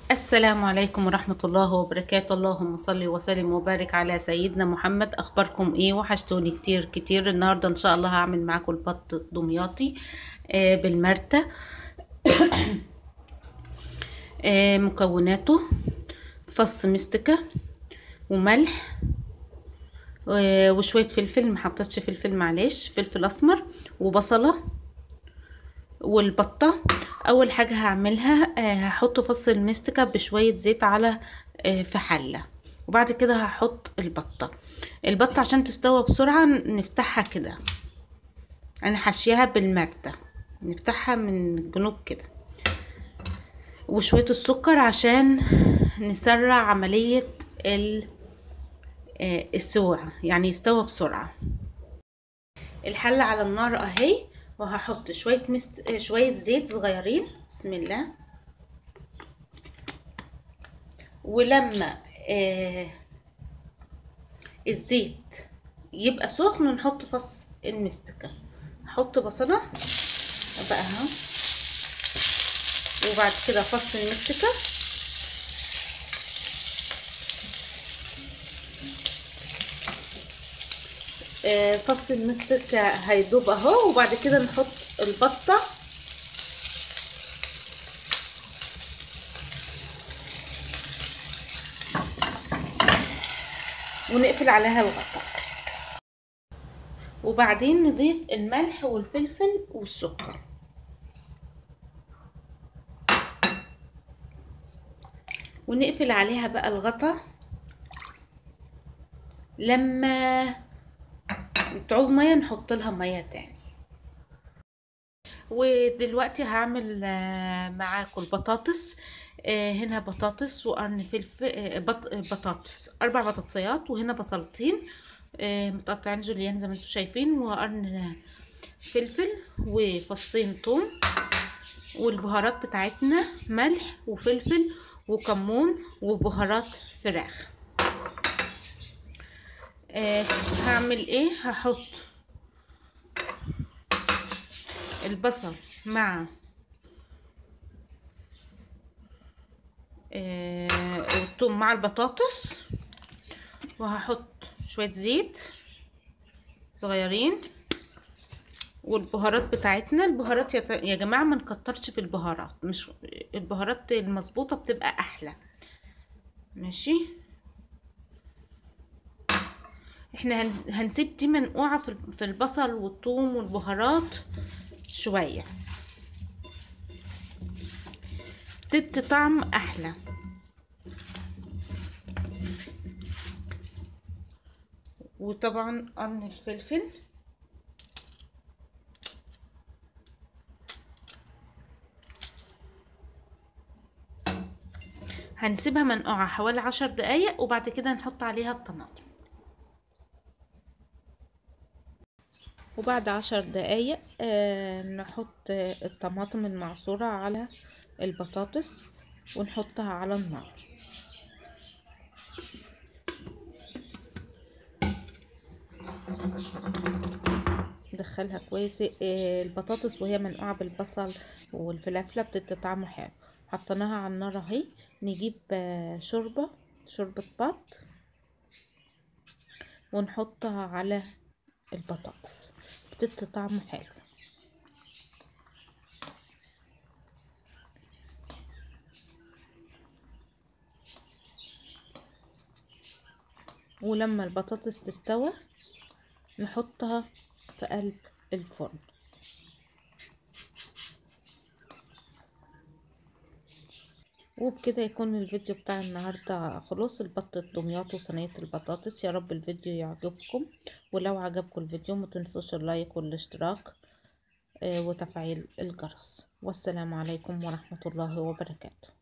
السلام عليكم ورحمة الله وبركاته اللهم صل وسلم وبارك على سيدنا محمد أخباركم إيه وحشتوني كتير كتير النهاردة إن شاء الله هعمل معاكم البط الدمياطي آه بالمرتة آه مكوناته فص مستكة وملح و- وشوية فلفل محطتش فلفل معلش فلفل أسمر وبصلة والبطة اول حاجة هعملها آه، هحط فص المستكة بشوية زيت على آه، في حلة وبعد كده هحط البطة البطة عشان تستوى بسرعة نفتحها كده انا حاشيها بالمردة نفتحها من الجنوب كده وشوية السكر عشان نسرع عملية ال- آه، السوا يعني يستوى بسرعة الحلة على النار اهي وهحط شوية مست... آه، شوية زيت صغيرين بسم الله ولما آه الزيت يبقى سخن نحط فص المستكة هحط بصلة بقى اهو وبعد كده فص المستكة آه، فص المستكة هيدوب اهو وبعد كده نحط البطة ونقفل عليها الغطا وبعدين نضيف الملح والفلفل والسكر ونقفل عليها بقى الغطا لما تعوز ميه نحط لها ميه تاني ودلوقتي هعمل آه، معاكم البطاطس آه، هنا بطاطس وقرن فلفل آه، بط... آه، بطاطس اربع بطاطسيات وهنا بصلتين آه، متقطعين جوليان زي ما انتم شايفين وقرن فلفل وفصين توم والبهارات بتاعتنا ملح وفلفل وكمون وبهارات فراخ آه هعمل ايه هحط البصل مع آه والثوم مع البطاطس وهحط شوية زيت صغيرين والبهارات بتاعتنا البهارات يا, يا جماعة ما نكترش في البهارات مش البهارات المظبوطة بتبقى احلى ماشي احنا هن- هنسيب دي منقوعة في ال- في البصل والثوم والبهارات شوية تدي طعم احلى وطبعا قرن الفلفل هنسيبها منقوعة حوالي عشر دقايق وبعد كده نحط عليها الطماطم وبعد عشر دقايق آه نحط آه، الطماطم المعصورة على البطاطس ونحطها على النار ندخلها كويس آه، البطاطس وهي منقوعة بالبصل والفلافلة بتدي طعم حلو حطيناها على النار اهي نجيب آه، شوربة شوربة بط ونحطها على البطاطس بتدي طعم حلو ولما البطاطس تستوى نحطها في قلب الفرن وبكده يكون الفيديو بتاع النهاردة خلص البط الدمياط وصينية البطاطس يا رب الفيديو يعجبكم ولو عجبكم الفيديو ما تنسوش اللايك والاشتراك آه، وتفعيل الجرس والسلام عليكم ورحمة الله وبركاته